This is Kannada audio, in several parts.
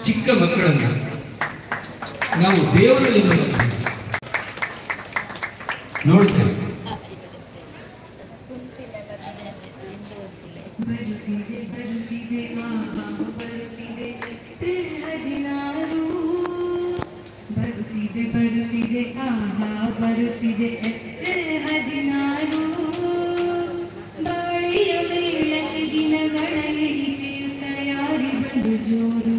ಚಿಕ್ಕ ಮಕ್ಕಳನ್ನ ನಾವು ದೇವರಲ್ಲಿ ನೋಡುತ್ತೇವೆ ನೋಡ್ತೇವೆ ಬರುತ್ತಿದೆ ಬರುತ್ತಿದೆ ಆಹಾ ಬರುತ್ತಿದೆ ಹದಿನಾರು ಬರುತ್ತಿದೆ ಬರುತ್ತಿದೆ ಆಹಾ ಬರುತ್ತಿದೆ ಹದಿನಾರು ಬಾಳೆಯ ಮೇಳಕ್ಕೆ ದಿನಗಳ ಹಿಡಿದೆ ತಯಾರಿ ಬಲು ಜೋರು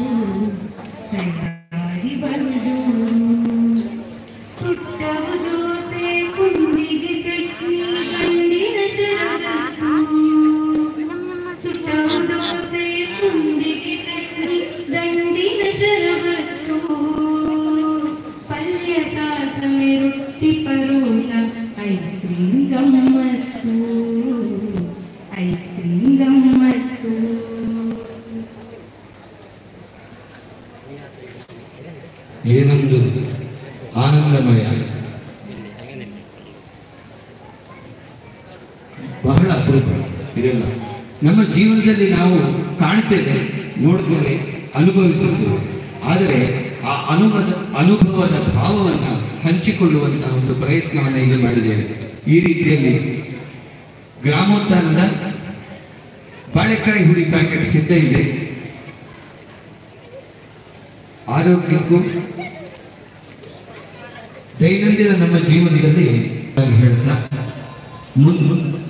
ತಯಾರಿ ಬಲು ಜೋರು ಸುಟ್ಟವು ದೋಸೆ ಕುಂಡಿಗೆ ಚಟ್ನಿ ಗಂಡಿನ ಶರಬತ್ತು ಸುಟ್ಟವು ದೋಸೆ ಕುಂಡಿಗೆ ಚಟ್ನಿ ದಂಡಿನ ಶರಬತ್ತು ಪಲ್ಯ ಸಾಸಮೆ ರೊಟ್ಟಿ ಪರೋಟ ಐಸ್ ಕ್ರೀಮ್ ಗಮ್ಮತ್ತು ಐಸ್ ಕ್ರೀಮ್ ಗಮ್ಮತ್ತು ಏನೊಂದು ಆನಂದಮಯ ಬಹಳ ಅಪರೂಪ ಇದೆಲ್ಲ ನಮ್ಮ ಜೀವನದಲ್ಲಿ ನಾವು ಕಾಣ್ತೇವೆ ನೋಡ್ತೇವೆ ಅನುಭವಿಸುತ್ತೇವೆ ಆದರೆ ಆ ಅನುಭವದ ಅನುಭವದ ಭಾವವನ್ನು ಹಂಚಿಕೊಳ್ಳುವಂತಹ ಒಂದು ಪ್ರಯತ್ನವನ್ನು ಇಲ್ಲಿ ಮಾಡಿದ್ದೇವೆ ಈ ರೀತಿಯಲ್ಲಿ ಗ್ರಾಮೋತ್ಥಾನದ ಬಾಳೆಕಾಯಿ ಹುಳಿ ಪ್ಯಾಕೆಟ್ ಸಿದ್ಧ ಇದೆ ಆರೋಗ್ಯಕ್ಕೂ ದೈನಂದಿನ ನಮ್ಮ ಜೀವನದಲ್ಲಿ ನಾನು ಹೇಳ್ತಾ ಮುನ್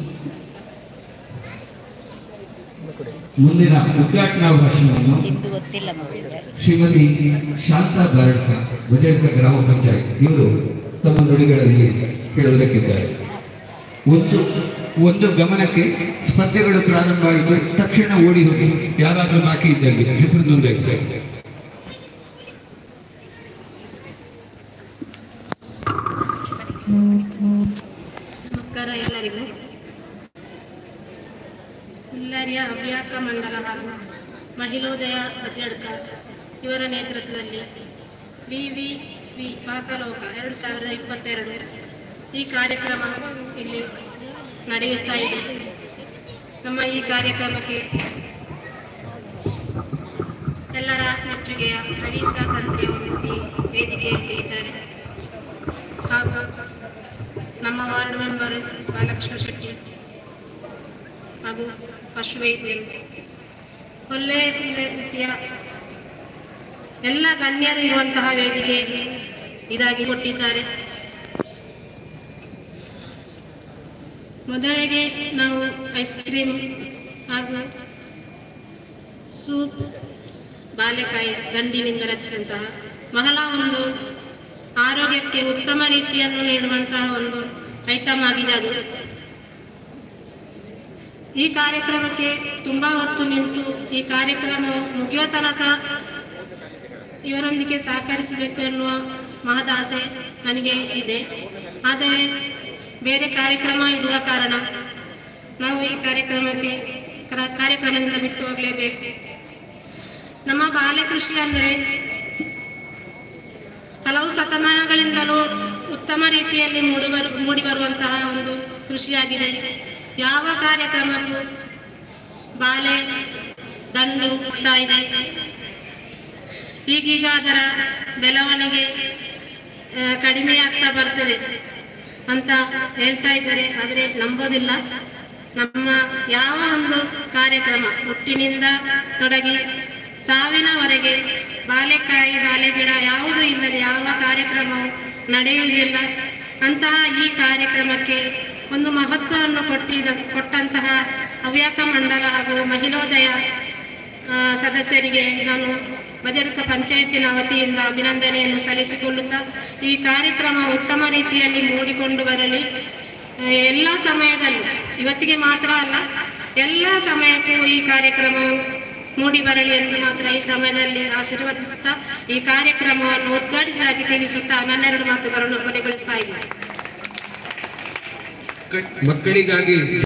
ಮುಂದಿನ ಉದ್ಘಾಟನಾ ಭಾಷಣವನ್ನು ಇದು ಗೊತ್ತಿಲ್ಲ ಮಗುವಿಗೆ ಶ್ರೀಮತಿ ಶಾಂತಾ ಬಾರಡ್ಕ ಬಜಡ್ಕ ಗ್ರಾಮ ಪಂಚಾಯತ್ ಇವರು ತಮ್ಮ ನುಡಿಗಳಲ್ಲಿ ಹೇಳುವುದಕ್ಕಿದ್ದಾರೆ ಒಂದು ಒಂದು ಗಮನಕ್ಕೆ ಸ್ಪರ್ಧೆಗಳು ಪ್ರಾರಂಭ ಆಯಿತು ತಕ್ಷಣ ಓಡಿ ಹೋಗಿ ಯಾರಾದರೂ ಬಾಕಿ ಇದ್ದಲ್ಲಿ ಹೆಸರು ನೋಂದಾಯಿಸಿ ನಮಸ್ಕಾರ ಎಲ್ಲರಿಗೂ ಎಲ್ಲರಿಯ ಹವ್ಯಾಕ ಮಂಡಲ ಹಾಗೂ ಮಹಿಳೋದಯ ಅಧ್ಯಕ್ಷ ಇವರ ನೇತೃತ್ವದಲ್ಲಿ ವಿ ವಿ ವಿ ಪಾಕಲೋಕ ಎರಡು ಸಾವಿರದ ಇಪ್ಪತ್ತೆರಡು ಈ ಕಾರ್ಯಕ್ರಮ ಇಲ್ಲಿ ನಡೆಯುತ್ತಾ ಇದೆ ನಮ್ಮ ಈ ಕಾರ್ಯಕ್ರಮಕ್ಕೆ ಎಲ್ಲರ ಮೆಚ್ಚುಗೆಯ ರವೀಶ ತಂತ್ರಿಯವರು ಈ ವೇದಿಕೆಯಲ್ಲಿ ಇದ್ದಾರೆ ಹಾಗೂ ನಮ್ಮ ವಾರ್ಡ್ ಮೆಂಬರ್ ಬಾಲಕೃಷ್ಣ ಶೆಟ್ಟಿ ಹಾಗೂ ಪಶುವೈದ್ಯರು ಒಳ್ಳೆ ಒಳ್ಳೆ ರೀತಿಯ ಎಲ್ಲ ಗಣ್ಯರು ಇರುವಂತಹ ವೇದಿಕೆ ಇದಾಗಿ ಕೊಟ್ಟಿದ್ದಾರೆ ಮೊದಲಿಗೆ ನಾವು ಐಸ್ ಕ್ರೀಮ್ ಹಾಗೂ ಸೂಪ್ ಬಾಳೆಕಾಯಿ ಗಂಡಿನಿಂದ ರಚಿಸಿದಂತಹ ಬಹಳ ಒಂದು ಆರೋಗ್ಯಕ್ಕೆ ಉತ್ತಮ ರೀತಿಯನ್ನು ನೀಡುವಂತಹ ಒಂದು ಐಟಮ್ ಆಗಿದೆ ಅದು ಈ ಕಾರ್ಯಕ್ರಮಕ್ಕೆ ತುಂಬಾ ಹೊತ್ತು ನಿಂತು ಈ ಕಾರ್ಯಕ್ರಮ ಮುಗಿಯೋ ತನಕ ಇವರೊಂದಿಗೆ ಸಹಕರಿಸಬೇಕು ಎನ್ನುವ ಮಹದಾಸೆ ನನಗೆ ಇದೆ ಆದರೆ ಬೇರೆ ಕಾರ್ಯಕ್ರಮ ಇರುವ ಕಾರಣ ನಾವು ಈ ಕಾರ್ಯಕ್ರಮಕ್ಕೆ ಕರ- ಕಾರ್ಯಕ್ರಮದಿಂದ ಬಿಟ್ಟು ಹೋಗಲೇಬೇಕು ನಮ್ಮ ಬಾಲ್ಯ ಕೃಷಿ ಅಂದರೆ ಹಲವು ಶತಮಾನಗಳಿಂದಲೂ ಉತ್ತಮ ರೀತಿಯಲ್ಲಿ ಮೂಡಿಬರು ಮೂಡಿ ಬರುವಂತಹ ಒಂದು ಕೃಷಿಯಾಗಿದೆ ಯಾವ ಕಾರ್ಯಕ್ರಮಕ್ಕೂ ಬಾಲೆ ದಂಡು ಸಿಗ್ತಾ ಇದೆ ಈಗೀಗ ಅದರ ಬೆಳವಣಿಗೆ ಆ, ಕಡಿಮೆ ಆಗ್ತಾ ಬರ್ತದೆ ಅಂತ ಹೇಳ್ತಾ ಇದ್ದಾರೆ ಆದರೆ ನಂಬೋದಿಲ್ಲ ನಮ್ಮ ಯಾವ ಒಂದು ಕಾರ್ಯಕ್ರಮ ಹುಟ್ಟಿನಿಂದ ತೊಡಗಿ ಸಾವಿನವರೆಗೆ ಬಾಳೆಕಾಯಿ ಬಾಳೆಗಿಡ ಯಾವುದೂ ಇಲ್ಲದೆ ಯಾವ ಕಾರ್ಯಕ್ರಮವು ನಡೆಯುವುದಿಲ್ಲ ಅಂತಹ ಈ ಕಾರ್ಯಕ್ರಮಕ್ಕೆ ಒಂದು ಮಹತ್ವವನ್ನು ಕೊಟ್ಟಿದ ಕೊಟ್ಟಂತಹ ಹವ್ಯಾಕ ಮಂಡಲ ಹಾಗೂ ಮಹಿಳೋದಯ ಆ, ಸದಸ್ಯರಿಗೆ ನಾನು ಬದಿಯಡುಕ ಪಂಚಾಯತಿನ ವತಿಯಿಂದ ಅಭಿನಂದನೆಯನ್ನು ಸಲ್ಲಿಸಿಕೊಳ್ಳುತ್ತಾ ಈ ಕಾರ್ಯಕ್ರಮ ಉತ್ತಮ ರೀತಿಯಲ್ಲಿ ಮೂಡಿಕೊಂಡು ಬರಲಿ ಆ, ಎಲ್ಲ ಸಮಯದಲ್ಲೂ ಇವತ್ತಿಗೆ ಮಾತ್ರ ಅಲ್ಲ ಎಲ್ಲ ಸಮಯಕ್ಕೂ ಈ ಕಾರ್ಯಕ್ರಮವು ಮೂಡಿ ಬರಲಿ ಎಂದು ಮಾತ್ರ ಈ ಸಮಯದಲ್ಲಿ ಆಶೀರ್ವದಿಸುತ್ತಾ ಈ ಕಾರ್ಯಕ್ರಮವನ್ನು ಉದ್ಘಾಟಿಸಿದಾಗಿ ತಿಳಿಸುತ್ತಾ ನನ್ನೆರಡು ಮಾತುಗಳನ್ನು ಕೊನೆಗೊಳಿಸ್ತಾ ಇದ್ದೀನಿ ಮಕ್ಕಳಿಗಾಗಿ